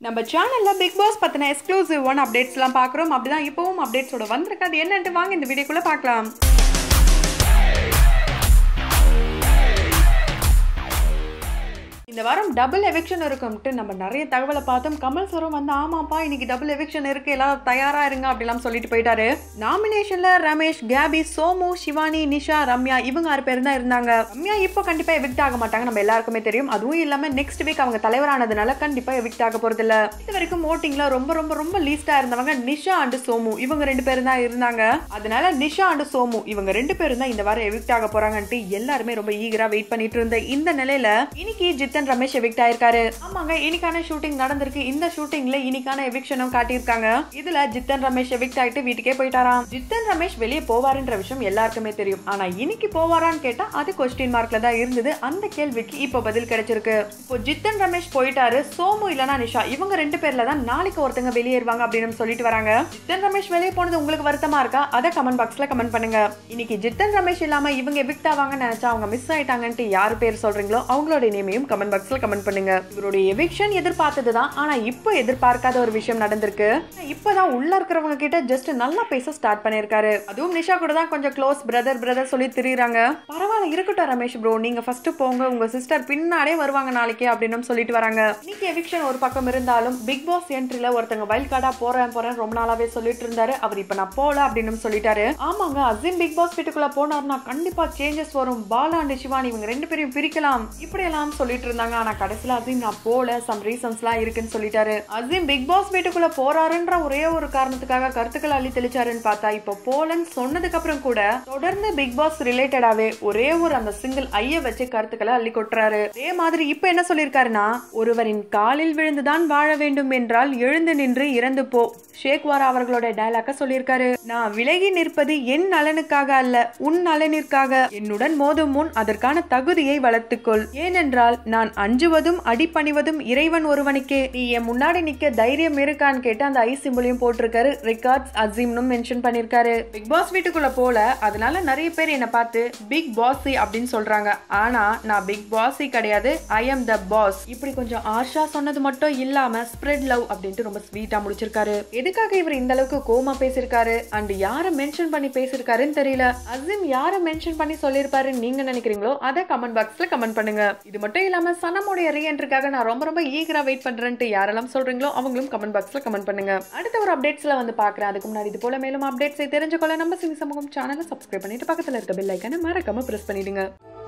நம்ம சேனல்ல Bigg Boss பத்தின எக்ஸ்க்ளூசிவ் ஒன் அப்டேட்ஸ்லாம் பார்க்குறோம் அப்படிதான் இப்பவும் அப்டேட்ஸோட வந்திருக்கு அது என்னன்ட்டு வாங்க இந்த வீடியோக்குள்ள பார்க்கலாம் இந்த வாரம் டபுள் எவிக்ஷன் இருக்கும்ட்டு நம்ம நிறைய தகவலை பார்த்தோம் கமல் சரம் வந்து ஆமாப்பா இன்னைக்கு டபுள் எவிக்ஷன் இருக்கு எல்லாரும் தயாரா இருங்க அப்படிலாம் சொல்லிட்டு போயிட்டாரு நாமினேஷன்ல ரமேஷ் கேபி சோமு சிவானி நிஷா ரம்யா இவங்க ஆறு பேர் தான் இருந்தாங்க ரம்யா இப்போ கண்டிப்பா எவிக்ட் ஆக மாட்டாங்க நம்ம எல்லாருக்குமே தெரியும் அதுவும் இல்லாம நெக்ஸ்ட் வீக் அவங்க தலைவரானதுனால கண்டிப்பா எவிக்ட் ஆக போறது இல்ல இது வரைக்கும் ஓட்டிங்ல ரொம்ப ரொம்ப ரொம்ப லீஸ்டா இருந்தவங்க நிஷா அண்ட் சோமு இவங்க ரெண்டு பேரும் தான் இருந்தாங்க அதனால நிஷா அண்ட் சோமு இவங்க ரெண்டு பேரும் தான் இந்த வாரம் எவிக்ட் ஆக போறாங்கன்ட்டு எல்லாருமே ரொம்ப ஈகரா வெயிட் பண்ணிட்டு இருந்த இந்த நிலையில இன்னைக்கு ஜித்தன் ரமேஷ் எவிக்ட் ஆயிருக்காரு ஆமாங்க இன்னைக்கான ஷூட்டிங் நடந்திருக்கு இந்த ஷூட்டிங்ல இன்னைக்கான எவிக்ஷனும் காட்டியிருக்காங்க இதுல ஜித்தன் ரமேஷ் எவிக்ட் ஆயிட்டு வீட்டுக்கே போயிட்டாராம் ஜித்தன் ரமேஷ் வெளியே போவாருன்ற விஷயம் எல்லாருக்குமே தெரியும் ஆனா இன்னைக்கு போவாரான்னு கேட்டா அது கொஸ்டின் மார்க்ல தான் இருந்தது அந்த கேள்விக்கு இப்போ பதில் கிடைச்சிருக்கு இப்போ ஜித்தன் ரமேஷ் போயிட்டாரு சோமு இல்லனா நிஷா இவங்க ரெண்டு பேர்ல தான் நாளைக்கு ஒருத்தங்க வெளியேறுவாங்க அப்படின்னு சொல்லிட்டு வராங்க ஜித்தன் ரமேஷ் வெளியே போனது உங்களுக்கு வருத்தமா இருக்கா அதை கமெண்ட் பாக்ஸ்ல கமெண்ட் பண்ணுங்க இன்னைக்கு ஜித்தன் ரமேஷ் இல்லாம இவங்க எவிக்ட் ஆவாங்கன்னு நினைச்சா அவங்க மிஸ் ஆயிட்டாங்கன்ட்டு யார் பேர் சொல்றீங்களோ அவங்களோட நேமையும் கமெண்ட் பாக்ஸ்ல கமெண்ட் பண்ணுங்க இவருடைய எவிக்ஷன் எதிர்பார்த்தது தான் ஆனா இப்போ எதிர்பார்க்காத ஒரு விஷயம் நடந்திருக்கு இப்பதான் உள்ள இருக்கிறவங்க கிட்ட ஜஸ்ட் நல்லா பேச ஸ்டார்ட் பண்ணிருக்காரு அதுவும் நிஷா கூட தான் கொஞ்சம் க்ளோஸ் பிரதர் பிரதர் சொல்லி திரியுறாங்க பரவாயில்ல இருக்கட்டும் ரமேஷ் ப்ரோ நீங்க ஃபர்ஸ்ட் போங்க உங்க சிஸ்டர் பின்னாடியே வருவாங்க நாளைக்கு அப்படின்னு சொல்லிட்டு வராங்க இன்னைக்கு எவிக்ஷன் ஒரு பக்கம் இருந்தாலும் பிக் பாஸ் என்ட்ரில ஒருத்தங்க வைல்ட் கார்டா போறேன் போறேன் ரொம்ப நாளாவே சொல்லிட்டு இருந்தாரு அவர் இப்ப நான் போல அப்படின்னு சொல்லிட்டாரு ஆமாங்க அசிம் பிக் பாஸ் வீட்டுக்குள்ள போனார்னா கண்டிப்பா சேஞ்சஸ் வரும் பாலா அண்ட் சிவானி இவங்க ரெண்டு பேரையும் பிரிக்கலாம் இப்படி எல்லாம் சொல்லிட்டு இருந்தாங்க ஆனா கடைசியில அசீம் நான் போல சம் ரீசன்ஸ்லாம் இருக்குன்னு சொல்லிட்டாரு அசீம் பிக் பாஸ் வீட்டுக்குள்ள போறாருன்ற ஒரே ஒரு காரணத்துக்காக கருத்துக்கள் அள்ளி தெளிச்சாருன்னு பார்த்தா இப்போ போலன்னு சொன்னதுக்கு அப்புறம் கூட தொடர்ந்து பிக் பாஸ் ரிலேட்டடாவே ஒரே ஒரு அந்த சிங்கிள் ஐய வச்சு கருத்துக்களை அள்ளி கொட்டுறாரு அதே மாதிரி இப்போ என்ன சொல்லியிருக்காருன்னா ஒருவரின் காலில் விழுந்துதான் வாழ வேண்டும் என்றால் எழுந்து நின்று இறந்து போ ஷேக்வாரா அவர்களோட டயலாக்க சொல்லியிருக்காரு நான் விலகி நிற்பது என் நலனுக்காக அல்ல உன் நலனிற்காக என்னுடன் மோதும் முன் அதற்கான தகுதியை வளர்த்துக்கொள் ஏனென்றால் நான் அஞ்சுவதும் அடிபணிவதும் இறைவன் ஒருவனுக்கே நீ என் முன்னாடி நிக்க தைரியம் இருக்கான்னு கேட்டு அந்த ஐ சிம்பிளையும் போட்டிருக்காரு ரிகார்ட்ஸ் அசீம்னு மென்ஷன் பண்ணிருக்காரு பிக் பாஸ் வீட்டுக்குள்ள போல அதனால நிறைய பேர் என்ன பார்த்து பிக் பாஸி அப்படின்னு சொல்றாங்க ஆனா நான் பிக் பாஸி கிடையாது ஐ எம் த பாஸ் இப்படி கொஞ்சம் ஆஷா சொன்னது மட்டும் இல்லாம ஸ்ப்ரெட் லவ் அப்படின்ட்டு ரொம்ப ஸ்வீட்டா முடிச்சிருக்காரு எதுக்காக இவர் இந்த அளவுக்கு கோமா பேசியிருக்காரு அண்ட் யாரை மென்ஷன் பண்ணி பேசியிருக்காருன்னு தெரியல அசிம் யாரை மென்ஷன் பண்ணி சொல்லியிருப்பாருன்னு நீங்க நினைக்கிறீங்களோ அதை கமெண்ட் பாக்ஸ்ல கமெண்ட் பண்ணுங்க இது மட்டும் இல்லாம சனமுடைய ரீஎன்ட்ருக்காக நான் ரொம்ப ரொம்ப ஈகரா வெயிட் பண்றேன்ட்டு யாரெல்லாம் சொல்றீங்களோ அவங்களும் கமெண்ட் பாக்ஸ்ல கமெண்ட் பண்ணுங்க அடுத்த ஒரு அப்டேட்ஸ்ல வந்து பாக்குறேன் அதுக்கு முன்னாடி இது போல மேலும் அப்டேட்ஸை தெரிஞ்சுக்கொள்ள நம்ம சினி சமூகம் சேனலை சப்ஸ்கிரைப் பண்ணிட்டு பக்கத்துல இருக்க பெல் ஐக்கான மறக்காம பிரஸ் பண்ணிடுங்க